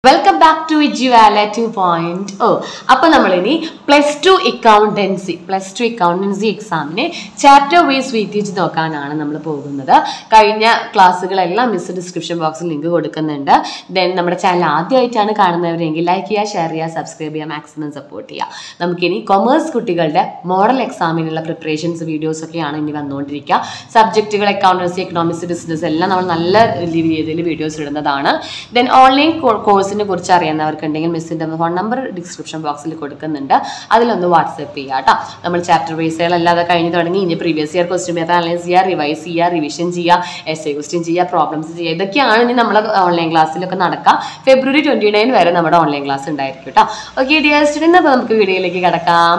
welcome back to ഇജുവാല two point O അപ്പോൾ നമ്മളിനി plus two accountancy plus two accountancy എക്സാമിന് ചാപ്റ്റർ വൈസ് വെയിറ്റേജ് നോക്കാനാണ് നമ്മൾ പോകുന്നത് കഴിഞ്ഞ ക്ലാസ്സുകളെല്ലാം മിസ് ഡിസ്ക്രിപ്ഷൻ ബോക്സിൽ ലിങ്ക് കൊടുക്കുന്നുണ്ട് ദെൻ നമ്മുടെ ചാനൽ ആദ്യമായിട്ടാണ് കാണുന്നവരെങ്കിൽ ലൈക്ക് ചെയ്യുക ഷെയർ ചെയ്യുക സബ്സ്ക്രൈബ് ചെയ്യുക മാക്സിമം സപ്പോർട്ട് ചെയ്യുക നമുക്കിനി കൊമേഴ്സ് കുട്ടികളുടെ മോഡൽ എക്സാമിനുള്ള പ്രിപ്പറേഷൻസ് വീഡിയോസ് ഒക്കെയാണ് ഇനി വന്നുകൊണ്ടിരിക്കുക സബ്ജക്റ്റുകൾ അക്കൗണ്ടൻസി എക്കണോമിക്സ് ബിസിനസ് എല്ലാം നമ്മൾ നല്ല രീതിയിൽ വീഡിയോസ് ഇടുന്നതാണ് ദെൻ ഓൺലൈൻ കോഴ്സിനെ കുറിച്ച് അറിയുന്നവർക്കുണ്ടെങ്കിൽ മിസ്സിൻ്റെ ഫോൺ നമ്പർ ഡിസ്ക്രിപ്ഷൻ ബോക്സിൽ കൊടുക്കുന്നുണ്ട് അതിലൊന്ന് വാട്സപ്പ് ചെയ്യുക കേട്ടോ നമ്മൾ ചാപ്റ്റർ ബേസുകളല്ലാതെ കഴിഞ്ഞ് തുടങ്ങി ഇനി previous year question paper analyse ചെയ്യുക റിവൈസ് ചെയ്യുക റിവിഷൻ ചെയ്യുക എസ് എ ക്വസ്റ്റ്യൻ ചെയ്യുക പ്രോബ്ലംസ് ചെയ്യുക ഇതൊക്കെയാണ് ഇനി നമ്മൾ ഓൺലൈൻ ക്ലാസ്സിലൊക്കെ നടക്കുക ഫെബ്രുവരി ട്വൻറ്റി നയൻ വരെ നമ്മുടെ ഓൺലൈൻ ക്ലാസ് ഉണ്ടായിരിക്കും കേട്ടോ ഓക്കെ ഡിയർ സ്റ്റുഡൻറ്റ് അപ്പോൾ നമുക്ക് വീഡിയോയിലേക്ക് കിടക്കാം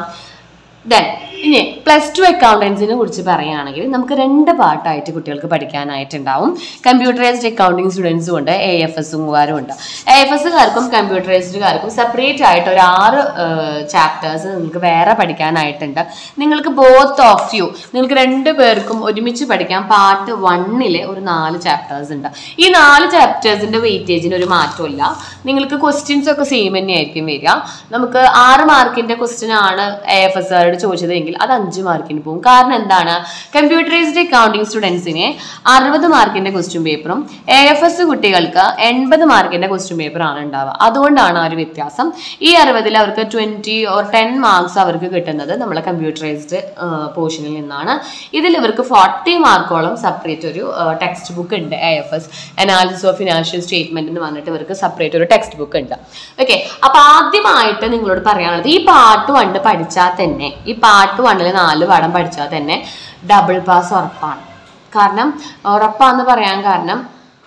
ദെൻ ഇനി പ്ലസ് ടു അക്കൗണ്ടൻസിനെ കുറിച്ച് പറയുകയാണെങ്കിൽ നമുക്ക് രണ്ട് പാർട്ടായിട്ട് കുട്ടികൾക്ക് പഠിക്കാനായിട്ടുണ്ടാവും കമ്പ്യൂട്ടറൈസ്ഡ് അക്കൗണ്ടിങ് സ്റ്റുഡൻസും ഉണ്ട് എ എഫ് എസുകാരും ഉണ്ട് എ എഫ് എസുകാർക്കും കമ്പ്യൂട്ടറൈസ്ഡുകാർക്കും സെപ്പറേറ്റ് ആയിട്ട് ഒരു ആറ് ചാപ്റ്റേഴ്സ് നിങ്ങൾക്ക് വേറെ പഠിക്കാനായിട്ടുണ്ട് നിങ്ങൾക്ക് ബോത്ത് ഓഫ് യു നിങ്ങൾക്ക് രണ്ട് പേർക്കും ഒരുമിച്ച് പഠിക്കാൻ പാർട്ട് വണ്ണിലെ ഒരു നാല് ചാപ്റ്റേഴ്സ് ഉണ്ട് ഈ നാല് ചാപ്റ്റേഴ്സിന്റെ വെയിറ്റേജിന് ഒരു മാറ്റമില്ല നിങ്ങൾക്ക് ക്വസ്റ്റ്യൻസ് ഒക്കെ സെയിം തന്നെയായിരിക്കും വരിക നമുക്ക് ആറ് മാർക്കിന്റെ ക്വസ്റ്റ്യൻ ആണ് എ എഫ് എസ് ആരോട് ചോദിച്ചതെങ്കിൽ അത് അഞ്ച് മാർക്കിന് പോകും കാരണം എന്താണ് കമ്പ്യൂട്ടറൈസ്ഡ് അക്കൗണ്ടിങ് സ്റ്റുഡൻസിന് അറുപത് മാർക്കിന്റെ ക്വസ്റ്റ്യൻ പേപ്പറും എ എഫ് എസ് കുട്ടികൾക്ക് എൺപത് മാർക്കിന്റെ ക്വസ്റ്റ്യൻ പേപ്പറാണ് ഉണ്ടാവുക അതുകൊണ്ടാണ് ആ ഒരു വ്യത്യാസം ഈ അറുപതിൽ അവർക്ക് ട്വന്റി ഓർ ടെൻ മാർക്സ് അവർക്ക് കിട്ടുന്നത് നമ്മളെ കമ്പ്യൂട്ടറൈസ്ഡ് പോർഷനിൽ നിന്നാണ് ഇതിൽ ഇവർക്ക് ഫോർട്ടി മാർക്കോളം സെപ്പറേറ്റ് ഒരു ടെക്സ്റ്റ് ബുക്ക് ഉണ്ട് A F S analysis of financial statement എന്ന് പറഞ്ഞിട്ട് ഇവർക്ക് സെപ്പറേറ്റ് ഒരു ടെക്സ്റ്റ് ബുക്ക് ഉണ്ട് ഓക്കെ അപ്പൊ ആദ്യമായിട്ട് നിങ്ങളോട് പറയാനുള്ളത് ഈ പാർട്ട് വണ്ണ് പഠിച്ചാൽ തന്നെ ഈ പാർട്ട് വണ്ണിൽ നാല് പാഠം പഠിച്ചാൽ തന്നെ ഡബിൾ പാസ് ഉറപ്പാണ് കാരണം ഉറപ്പാന്ന് പറയാൻ കാരണം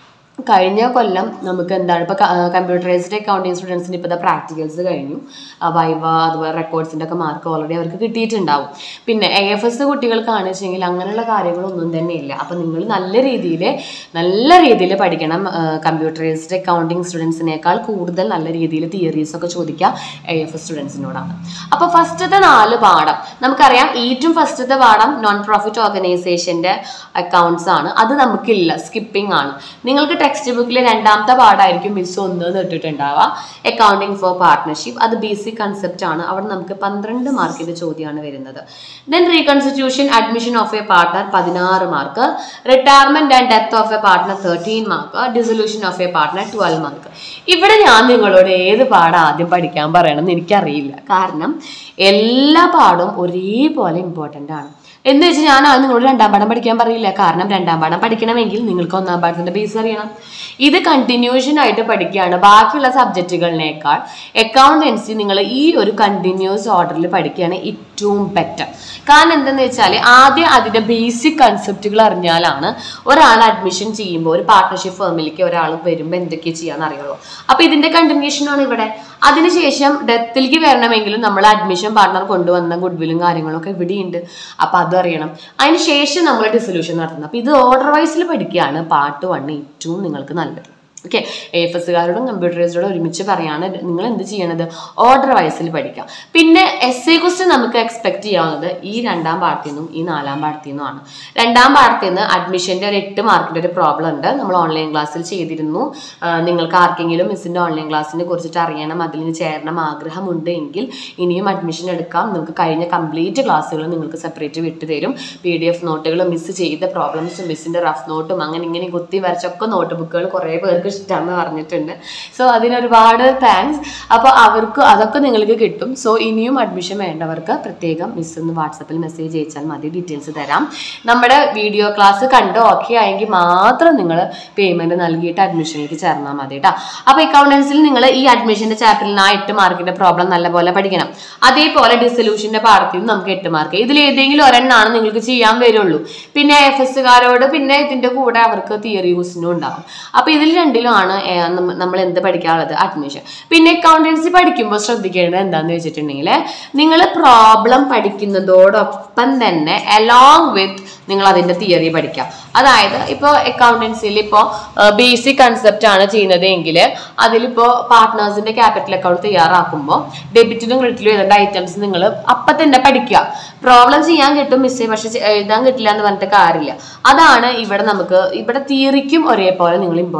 കഴിഞ്ഞ കൊല്ലം നമുക്ക് എന്താണ് ഇപ്പോൾ കമ്പ്യൂട്ടറൈസ്ഡ് അക്കൗണ്ടിങ് സ്റ്റുഡൻസിന് ഇപ്പോൾ പ്രാക്ടിക്കൽസ് കഴിഞ്ഞു വൈവ അതുപോലെ റെക്കോർഡ്സിൻ്റെ ഒക്കെ മാർക്ക് ഓൾറെഡി അവർക്ക് കിട്ടിയിട്ടുണ്ടാവും പിന്നെ എ എഫ് എസ് കുട്ടികൾക്കാണ് വെച്ചെങ്കിൽ അങ്ങനെയുള്ള കാര്യങ്ങളൊന്നും തന്നെ ഇല്ല അപ്പോൾ നിങ്ങൾ നല്ല രീതിയിൽ നല്ല രീതിയിൽ പഠിക്കണം കമ്പ്യൂട്ടറൈസ്ഡ് അക്കൗണ്ടിങ് സ്റ്റുഡൻസിനേക്കാൾ കൂടുതൽ നല്ല രീതിയിൽ തിയറീസ് ഒക്കെ ചോദിക്കുക എ എഫ് എസ് സ്റ്റുഡൻസിനോടാണ് അപ്പോൾ ഫസ്റ്റത്തെ നാല് പാഠം നമുക്കറിയാം ഏറ്റവും ഫസ്റ്റത്തെ പാഠം നോൺ പ്രോഫിറ്റ് ഓർഗനൈസേഷൻ്റെ അക്കൗണ്ട്സ് ആണ് അത് നമുക്കില്ല സ്കിപ്പിംഗ് ആണ് നിങ്ങൾക്ക് ടെക്സ്റ്റ് ബുക്കിൽ രണ്ടാമത്തെ പാഠമായിരിക്കും മിസ് ഒന്ന് ഇട്ടിട്ടുണ്ടാവുക അക്കൗണ്ടിങ് ഫോർ പാർട്ട്ണർഷിപ്പ് അത് ബേസിക് കൺസെപ്റ്റ് ആണ് അവിടെ നമുക്ക് പന്ത്രണ്ട് മാർക്കിന്റെ ചോദ്യമാണ് വരുന്നത് then reconstitution admission of a partner പതിനാറ് mark retirement and death of a partner thirteen mark dissolution of a partner twelve mark ഇവിടെ ഞാൻ നിങ്ങളോട് ഏത് പാഠം ആദ്യം പഠിക്കാൻ പറയണം എന്ന് എനിക്കറിയില്ല കാരണം എല്ലാ പാഠവും ഒരേപോലെ ഇമ്പോർട്ടൻ്റ് ആണ് എന്ന് വെച്ചാൽ ഞാൻ അത് നിങ്ങളോട് രണ്ടാം പാഠം പഠിക്കാൻ പറയില്ല കാരണം രണ്ടാം പാഠം പഠിക്കണമെങ്കിൽ നിങ്ങൾക്ക് ഒന്നാം പാഠത്തിന്റെ ബേസ് അറിയണം ഇത് കണ്ടിന്യൂഷൻ ആയിട്ട് പഠിക്കുകയാണ് ബാക്കിയുള്ള സബ്ജക്റ്റുകളിനേക്കാൾ അക്കൗണ്ടൻസി നിങ്ങൾ ഈ ഒരു കണ്ടിന്യൂസ് ഓർഡറിൽ പഠിക്കുകയാണ് ഏറ്റവും ബെറ്റർ കാരണം എന്തെന്ന് വെച്ചാൽ ആദ്യം അതിന്റെ ബേസിക് കൺസെപ്റ്റുകൾ അറിഞ്ഞാലാണ് ഒരാൾ അഡ്മിഷൻ ചെയ്യുമ്പോൾ ഒരു പാർട്ട്ണർഷിപ്പ് ഫേമിലേക്ക് ഒരാൾ വരുമ്പോൾ എന്തൊക്കെ ചെയ്യാന്ന് അറിയുള്ളൂ അപ്പൊ ഇതിന്റെ കണ്ടിന്യൂഷനാണ് ഇവിടെ അതിനുശേഷം ഡെത്തിലേക്ക് വരണമെങ്കിലും നമ്മൾ അഡ്മിഷൻ പാർട്ണർ കൊണ്ടുവന്ന ഗുഡ്വില്ലും കാര്യങ്ങളൊക്കെ ഇവിടെയുണ്ട് അപ്പൊ അതറിയണം അതിന് ശേഷം നമ്മൾ ഡിസൊല്യൂഷൻ നടത്തുന്നത് അപ്പൊ ഇത് ഓർഡർ വൈസിൽ പഠിക്കുകയാണ് പാർട്ട് വൺ ഏറ്റവും നിങ്ങൾക്ക് നല്ലത് ഓക്കെ എഫ് എസ്സുകാരോടും കമ്പ്യൂട്ടറൈസറോടും ഒരുമിച്ച് പറയാണ് നിങ്ങൾ എന്ത് ചെയ്യണത് ഓർഡർ വൈസിൽ പഠിക്കാം പിന്നെ എസ് എ ക്വസ്റ്റ്യൻ നമുക്ക് എക്സ്പെക്ട് ചെയ്യാവുന്നത് ഈ രണ്ടാം പാഠത്തിൽ നിന്നും ഈ നാലാം പാഠത്തിൽ നിന്നുമാണ് രണ്ടാം പാഠത്തിൽ നിന്ന് അഡ്മിഷന്റെ ഒരു എട്ട് മാർക്കിന്റെ ഒരു പ്രോബ്ലം ഉണ്ട് നമ്മൾ ഓൺലൈൻ ക്ലാസ്സിൽ ചെയ്തിരുന്നു നിങ്ങൾക്ക് ആർക്കെങ്കിലും മിസ്സിന്റെ ഓൺലൈൻ ക്ലാസ്സിനെ കുറിച്ചിട്ട് അറിയണം അതിൽ നിന്ന് ചേരണം ആഗ്രഹമുണ്ട് എങ്കിൽ ഇനിയും അഡ്മിഷൻ എടുക്കാം നമുക്ക് കഴിഞ്ഞ കംപ്ലീറ്റ് ക്ലാസ്സുകൾ നിങ്ങൾക്ക് സെപ്പറേറ്റ് വിട്ടു തരും പി ഡി എഫ് നോട്ടുകൾ മിസ് ചെയ്ത പ്രോബ്ലംസും മിസ്സിന്റെ റഫ് നോട്ടും അങ്ങനെ ഇങ്ങനെ കുത്തി വരച്ചൊക്കെ നോട്ട് ബുക്കുകൾ കുറേ പേർക്ക് ഇഷ്ടമാണെന്ന് പറഞ്ഞിട്ടുണ്ട് സോ അതിനൊരുപാട് താങ്ക്സ് അപ്പോൾ അവർക്ക് അതൊക്കെ നിങ്ങൾക്ക് കിട്ടും സോ ഇനിയും അഡ്മിഷൻ വേണ്ടവർക്ക് പ്രത്യേകം മിസ് ഒന്ന് വാട്സപ്പിൽ മെസ്സേജ് അയച്ചാൽ മതി ഡീറ്റെയിൽസ് തരാം നമ്മുടെ വീഡിയോ ക്ലാസ് കണ്ട് ഓക്കെ ആയെങ്കിൽ മാത്രം നിങ്ങൾ പേയ്മെന്റ് നൽകിയിട്ട് അഡ്മിഷനിലേക്ക് ചേർന്നാൽ മതി കേട്ടോ അപ്പോൾ അക്കൗണ്ടൻസിൽ നിങ്ങൾ ഈ അഡ്മിഷന്റെ ചാപ്റ്ററിൽ ആ എട്ട് മാർക്കിന്റെ പ്രോബ്ലം നല്ലപോലെ പഠിക്കണം അതേപോലെ ഡിസൊല്യൂഷന്റെ പാഠത്തിൽ നിന്ന് നമുക്ക് എട്ട് മാർക്ക് ഇതിൽ ഏതെങ്കിലും ഒരെണ്ണമാണ് നിങ്ങൾക്ക് ചെയ്യാൻ വരുള്ളൂ പിന്നെ എഫ് എസ്സുകാരോട് പിന്നെ ഇതിന്റെ കൂടെ അവർക്ക് തിയറി ക്വസ്റ്റിനും ഉണ്ടാവും അപ്പോൾ ഇതിൽ രണ്ടിലും ആണ് നമ്മൾ എന്ത് പഠിക്കാനുള്ളത് അഡ്മിഷൻ പിന്നെ അക്കൗണ്ടൻസി പഠിക്കുമ്പോൾ ശ്രദ്ധിക്കേണ്ടത് എന്താണെന്ന് വെച്ചിട്ടുണ്ടെങ്കിൽ നിങ്ങൾ പ്രോബ്ലം പഠിക്കുന്നതോടൊപ്പം തന്നെ അലോങ് വിത്ത് നിങ്ങൾ അതിന്റെ തിയറി പഠിക്കാം അതായത് ഇപ്പോൾ അക്കൗണ്ടൻസിയിൽ ഇപ്പോൾ ബേസിക് കൺസെപ്റ്റ് ആണ് ചെയ്യുന്നത് എങ്കിൽ അതിലിപ്പോൾ പാർട്ട്നേഴ്സിന്റെ ക്യാപിറ്റൽ അക്കൗണ്ട് തയ്യാറാക്കുമ്പോൾ ഡെബിറ്റിലും ക്രെഡിറ്റിലും എഴുതേണ്ട ഐറ്റംസ് നിങ്ങൾ അപ്പം തന്നെ പഠിക്കുക പ്രോബ്ലം ചെയ്യാൻ കിട്ടും മിസ്സേ പക്ഷെ ചെ- എഴുതാൻ കിട്ടില്ല എന്ന് പറഞ്ഞിട്ട് കാര്യമില്ല അതാണ് ഇവിടെ നമുക്ക് ഇവിടെ തിയറിക്കും ഒരേപോലെ നിങ്ങൾ ഇമ്പോർട്ടൻസ് കൊടുക്കണം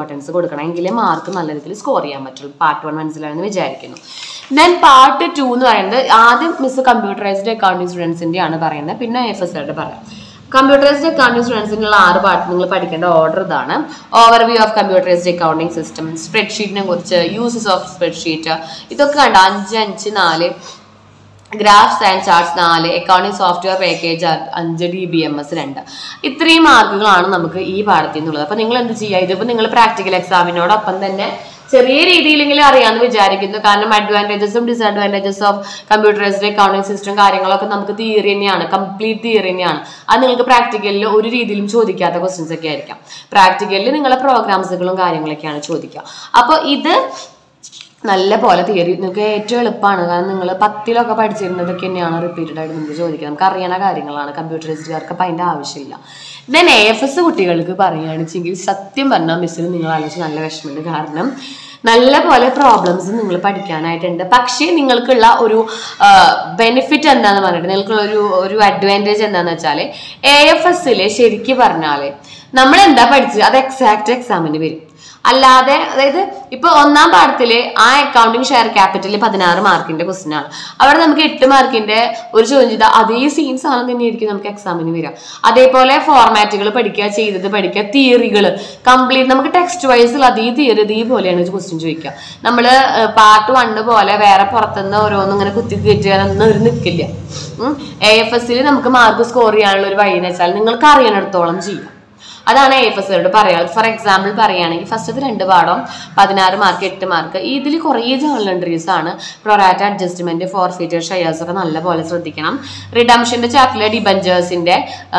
കൊടുക്കണം എങ്കിലേ മാർക്ക് നല്ല രീതിയിൽ സ്കോർ ചെയ്യാൻ പറ്റുള്ളൂ പാർട്ട് വൺ മനസ്സിലായെന്ന് വിചാരിക്കുന്നു ദെൻ പാർട്ട് ടു എന്ന് പറയുന്നത് ആദ്യം മിസ് കമ്പ്യൂട്ടറൈസ്ഡ് അക്കൗണ്ടിങ് സ്റ്റുഡൻസിൻ്റെ ആണ് പറയുന്നത് പിന്നെ എഫ് എസ് ആയിട്ട് പറയാം കമ്പ്യൂട്ടറൈസ്ഡ് അക്കൗണ്ടിങ് സ്റ്റുഡൻസിനുള്ള ആറ് പാർട്ട് നിങ്ങൾ പഠിക്കേണ്ട ഓർഡർ ഇതാണ് overview of computerised accounting system സ്പ്രെഡ്ഷീറ്റിനെ കുറിച്ച് യൂസസ് ഓഫ് സ്പ്രെഡ്ഷീറ്റ് ഇതൊക്കെ കണ്ട അഞ്ച് അഞ്ച് നാല് ഗ്രാഫ്സ് ആൻഡ് ചാർട്ട്സ് നാല് അക്കൗണ്ടിങ് സോഫ്റ്റ്വെയർ പാക്കേജ് അഞ്ച് ഡി ബി എം എസ് രണ്ട് ഇത്രയും മാർക്കുകളാണ് നമുക്ക് ഈ പാഠത്തിൽ നിന്നുള്ളത് അപ്പോൾ നിങ്ങൾ എന്ത് ചെയ്യുക ഇതിപ്പോൾ നിങ്ങൾ പ്രാക്ടിക്കൽ എക്സാമിനോടൊപ്പം തന്നെ ചെറിയ രീതിയിലെങ്കിലും അറിയാമെന്ന് വിചാരിക്കുന്നു കാരണം അഡ്വാൻറ്റേജസും disadvantages of computerised accounting system കാര്യങ്ങളൊക്കെ നമുക്ക് തിയറി തന്നെയാണ് കംപ്ലീറ്റ് തിയറി തന്നെയാണ് അത് നിങ്ങൾക്ക് പ്രാക്ടിക്കലിൽ ഒരു രീതിയിലും ചോദിക്കാത്ത ക്വസ്റ്റ്യൻസ് ഒക്കെ ആയിരിക്കാം പ്രാക്ടിക്കലിൽ നിങ്ങളെ പ്രോഗ്രാംസുകളും കാര്യങ്ങളൊക്കെയാണ് ചോദിക്കുക അപ്പോൾ ഇത് നല്ല പോലെ തിയറി നിങ്ങൾക്ക് ഏറ്റവും എളുപ്പമാണ് കാരണം നിങ്ങൾ പത്തിലൊക്കെ പഠിച്ചിരുന്നതൊക്കെ തന്നെയാണ് റിപ്പീറ്റഡ് ആയിട്ട് നമുക്ക് ചോദിക്കുക നമുക്ക് അറിയണ കാര്യങ്ങളാണ് കമ്പ്യൂട്ടറൈസ്ഡുകാർക്ക് അപ്പം അതിൻ്റെ ആവശ്യമില്ല ദെൻ എ എഫ് എസ് കുട്ടികൾക്ക് പറയുകയാണെന്നുവെച്ചെങ്കിൽ സത്യം പറഞ്ഞാൽ മിസ്സിന് നിങ്ങൾ ആലോചിച്ച് നല്ല വിഷമമുണ്ട് കാരണം നല്ല പോലെ പ്രോബ്ലംസ് നിങ്ങൾ പഠിക്കാനായിട്ടുണ്ട് പക്ഷേ നിങ്ങൾക്കുള്ള ഒരു ബെനിഫിറ്റ് എന്താന്ന് പറഞ്ഞിട്ട് നിങ്ങൾക്കുള്ള ഒരു ഒരു അഡ്വാൻറ്റേജ് എന്താന്ന് വെച്ചാൽ എ എഫ് എസിൽ ശരിക്കും പറഞ്ഞാൽ നമ്മൾ എന്താ പഠിച്ചത് അത് എക്സാക്ട് എക്സാമിന് വരും അല്ലാതെ അതായത് ഇപ്പൊ ഒന്നാം പാഠത്തില് ആ അക്കൗണ്ടിങ് ഷെയർ ക്യാപിറ്റൽ പതിനാറ് മാർക്കിന്റെ ക്വസ്റ്റ്യൻ ആണ് അവിടെ നമുക്ക് എട്ട് മാർക്കിന്റെ ഒരു ചോദ്യം ചെയ്താൽ അതേ സെയിം സാധനം തന്നെയായിരിക്കും നമുക്ക് എക്സാമിന് വരിക അതേപോലെ ഫോർമാറ്റുകൾ പഠിക്കുക ചെയ്തത് പഠിക്കുക തിയറികൾ കംപ്ലീറ്റ് നമുക്ക് ടെക്സ്റ്റ് വൈസിൽ അതേ തിയറി ഇതേപോലെയാണ് ക്വസ്റ്റ്യൻ ചോദിക്കുക നമ്മൾ പാർട്ട് വണ്ണ് പോലെ വേറെ പുറത്തുനിന്ന് ഓരോന്നും ഇങ്ങനെ കുത്തി കയറ്റാനൊന്നും ഒരു നിൽക്കില്ല എ എഫ് എസിൽ നമുക്ക് മാർക്ക് സ്കോർ ചെയ്യാനുള്ള ഒരു വഴി എന്ന് വെച്ചാൽ നിങ്ങൾക്ക് അറിയണിടത്തോളം ചെയ്യാം അതാണ് എ എഫ് എസ് പറയാം ഫോർ എക്സാമ്പിൾ പറയുകയാണെങ്കിൽ ഫസ്റ്റത്തെ രണ്ട് പാഠം പതിനാറ് മാർക്ക് എട്ട് മാർക്ക് ഇതിൽ കുറേ ജേണൽ എൻട്രീസ് ആണ് pro rata adjustment for feature shares ഒക്കെ നല്ലപോലെ ശ്രദ്ധിക്കണം റിഡംഷന്റെ ചാപ്റ്ററിലെ ഡിബഞ്ചേഴ്സിന്റെ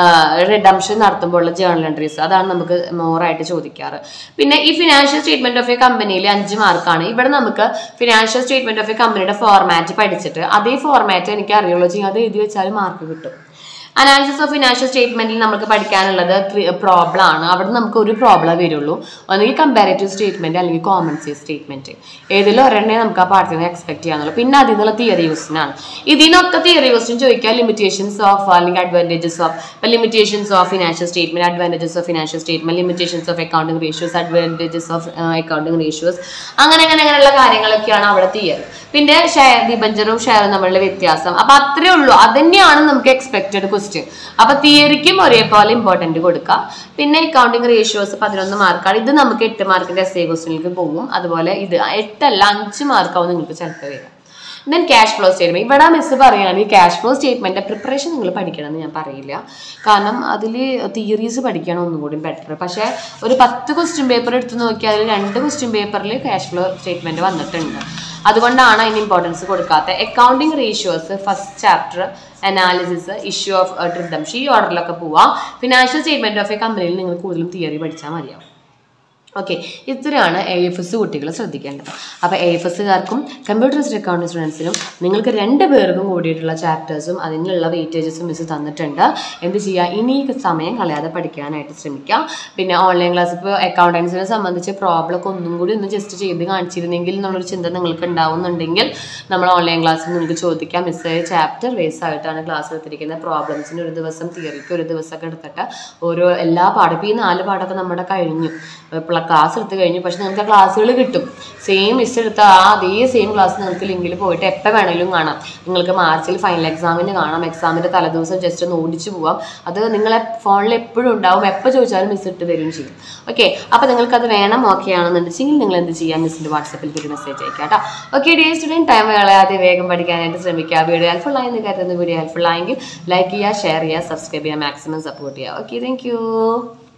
റിഡംഷൻ നടത്തുമ്പോഴുള്ള ജേണൽ എൻട്രീസ് അതാണ് നമുക്ക് മോറായിട്ട് ചോദിക്കാറ് പിന്നെ ഈ ഫിനാൻഷ്യൽ സ്റ്റേറ്റ്മെന്റ് ഓഫ് എ കമ്പനിയിൽ അഞ്ച് മാർക്കാണ് ഇവിടെ നമുക്ക് ഫിനാൻഷ്യൽ സ്റ്റേറ്റ്മെന്റ് ഓഫ് എ കമ്പനിയുടെ ഫോർമാറ്റ് പഠിച്ചിട്ട് അതേ ഫോർമാറ്റ് എനിക്ക് അറിയുള്ളൂ ചെയ്യും അത് എഴുതി വെച്ചാൽ മാർക്ക് കിട്ടും അനാലിസിസ് ഓഫ് ഫിനാൻഷ്യൽ സ്റ്റേറ്റ്മെന്റിൽ നമുക്ക് പഠിക്കാനുള്ളത് പ്രോബ്ലം ആണ് അവിടെ നമുക്ക് ഒരു പ്രോബ്ലം വരുള്ളൂ ഒന്നെങ്കിൽ കമ്പാരറ്റീവ് സ്റ്റേറ്റ്മെന്റ് അല്ലെങ്കിൽ കോമൺ സി സ്റ്റേറ്റ്മെന്റ് ഏതിലും ഒരെണ്ണേ നമുക്ക് ആ പാഠത്തിൽ നിന്ന് എക്സ്പെക്ട് ചെയ്യാനുള്ളൂ പിന്നെ അതിൽ നിന്നുള്ള തിയറി യൂസിനാണ് ഇതിനൊക്കെ തിയറി യൂസിന് ചോദിക്കാൻ ലിമിറ്റേഷൻസ് ഓഫ് അല്ലെങ്കിൽ advantages of limitations of financial statement advantages of financial statement limitations of accounting ratios advantages of accounting ratios അങ്ങനെ അങ്ങനെ അങ്ങനെയുള്ള കാര്യങ്ങളൊക്കെയാണ് അവിടെ തിയറി പിന്നെ ഷെയർ ഡിബഞ്ചറും ഷെയറും തമ്മിലുള്ള വ്യത്യാസം അപ്പൊ അത്രേ ഉള്ളൂ അത് തന്നെയാണ് നമുക്ക് എക്സ്പെക്റ്റഡ് ക്വസ്റ്റ്യൻ അപ്പൊ തിയറിക്കും ഒരേപോലെ ഇമ്പോർട്ടന്റ് കൊടുക്കുക പിന്നെ അക്കൗണ്ടിങ് റേഷ്യോസ് പതിനൊന്ന് മാർക്കാണ് ഇത് നമുക്ക് എട്ട് മാർക്കിന്റെ എസ് എ ക്വസ്റ്റ്യനിലേക്ക് പോകും അതുപോലെ ഇത് എട്ടല്ല അഞ്ച് മാർക്കാവും നിങ്ങൾക്ക് ചിലപ്പോൾ വരിക ദെൻ ക്യാഷ് ഫ്ലോ സ്റ്റേറ്റ്മെന്റ് ഇവിടെ മിസ് പറയുകയാണെങ്കിൽ ക്യാഷ് ഫ്ലോ സ്റ്റേറ്റ്മെന്റ് പ്രിപ്പറേഷൻ നിങ്ങൾ പഠിക്കണം എന്ന് ഞാൻ പറയില്ല കാരണം അതിൽ തിയറീസ് പഠിക്കണം ഒന്നും കൂടി ബെറ്റർ പക്ഷേ ഒരു പത്ത് ക്വസ്റ്റ്യൻ പേപ്പർ എടുത്ത് നോക്കിയാൽ അതിൽ രണ്ട് ക്വസ്റ്റ്യൻ പേപ്പറിൽ ക്യാഷ് ഫ്ലോ സ്റ്റേറ്റ്മെന്റ് വന്നിട്ടുണ്ട് അതുകൊണ്ടാണ് അതിന് ഇമ്പോർട്ടൻസ് കൊടുക്കാത്തത് accounting ratios first chapter analysis issue of redemption ഈ ഓർഡറിലൊക്കെ പോവാം ഫിനാൻഷ്യൽ സ്റ്റേറ്റ്മെന്റ് ഓഫ് എ കമ്പനിയിൽ നിങ്ങൾ കൂടുതലും തിയറി പഠിച്ചാൽ മതിയാവും ഓക്കെ ഇത്രയാണ് എ എഫ് എസ് കുട്ടികൾ ശ്രദ്ധിക്കേണ്ടത് അപ്പോൾ എ എഫ് എസ്സുകാർക്കും കമ്പ്യൂട്ടറിസ്റ്റ് അക്കൗണ്ടിങ് സ്റ്റുഡൻസിനും നിങ്ങൾക്ക് രണ്ട് പേർക്കും കൂടിയിട്ടുള്ള ചാപ്റ്റേഴ്സും അതിനുള്ള വെയിറ്റേജസും മിസ് തന്നിട്ടുണ്ട് എന്ത് ചെയ്യുക ഇനി ഈ സമയം കളയാതെ പഠിക്കാനായിട്ട് ശ്രമിക്കുക പിന്നെ ഓൺലൈൻ ക്ലാസ് ഇപ്പോൾ അക്കൗണ്ടൻസിനെ സംബന്ധിച്ച് പ്രോബ്ലം ഒക്കെ ഒന്നും കൂടി ഒന്ന് ജസ്റ്റ് ചെയ്ത് കാണിച്ചിരുന്നെങ്കിൽ എന്നുള്ളൊരു ചിന്ത നിങ്ങൾക്ക് ഉണ്ടാവുന്നുണ്ടെങ്കിൽ നമ്മൾ ഓൺലൈൻ ക്ലാസ്സിൽ നിങ്ങൾക്ക് ചോദിക്കാം മിസ് ചാപ്റ്റർ ബേസ് ആയിട്ടാണ് ക്ലാസ് എടുത്തിരിക്കുന്നത് പ്രോബ്ലംസിന് ഒരു ദിവസം തിയറിക്ക് ഒരു ദിവസമൊക്കെ എടുത്തിട്ട് ഓരോ എല്ലാ പാഠം ഇപ്പോൾ ഈ നാല് പാഠമൊക്കെ നമ്മുടെ കഴിഞ്ഞു ക്ലാസ് എടുത്ത് കഴിഞ്ഞു പക്ഷെ നിങ്ങൾക്ക് ക്ലാസ്സുകൾ കിട്ടും സെയിം മിസ് എടുത്ത ആ അതേ സെയിം ക്ലാസ് നിങ്ങൾക്ക് ലിങ്കിൽ പോയിട്ട് എപ്പോൾ വേണമെങ്കിലും കാണാം നിങ്ങൾക്ക് മാർച്ചിൽ ഫൈനൽ എക്സാമിന് കാണാം എക്സാമിൻ്റെ തലേദിവസം ജസ്റ്റ് ഒന്ന് ഓടിച്ചു പോവാം അത് നിങ്ങളെ ഫോണിൽ എപ്പോഴും ഉണ്ടാവും എപ്പോൾ ചോദിച്ചാലും മിസ് ഇട്ട് തരും ചെയ്യും ഓക്കെ അപ്പോൾ നിങ്ങൾക്ക് അത് വേണം ഓക്കെ ആണെന്നുണ്ടെങ്കിൽ നിങ്ങൾ എന്ത് ചെയ്യാം മിസ്സിൻ്റെ വാട്സപ്പിൽ ഒരു മെസ്സേജ് അയക്കാം കേട്ടോ ഓക്കെ ഡിയർ സ്റ്റുഡൻറ്റ് ടൈം കളയാതെ വേഗം പഠിക്കാനായിട്ട് ശ്രമിക്കുക വീഡിയോ ഹെൽപ്ഫുൾ ആയെന്ന് കരുതുന്ന വീഡിയോ ഹെൽപ്ഫുൾ ആയെങ്കിൽ ലൈക്ക് ചെയ്യുക ഷെയർ ചെയ്യുക സബ്സ്ക്രൈബ് ചെയ്യുക മാക്സിമം സപ്പോർട്ട് ചെയ്യുക ഓക്കെ താങ്ക്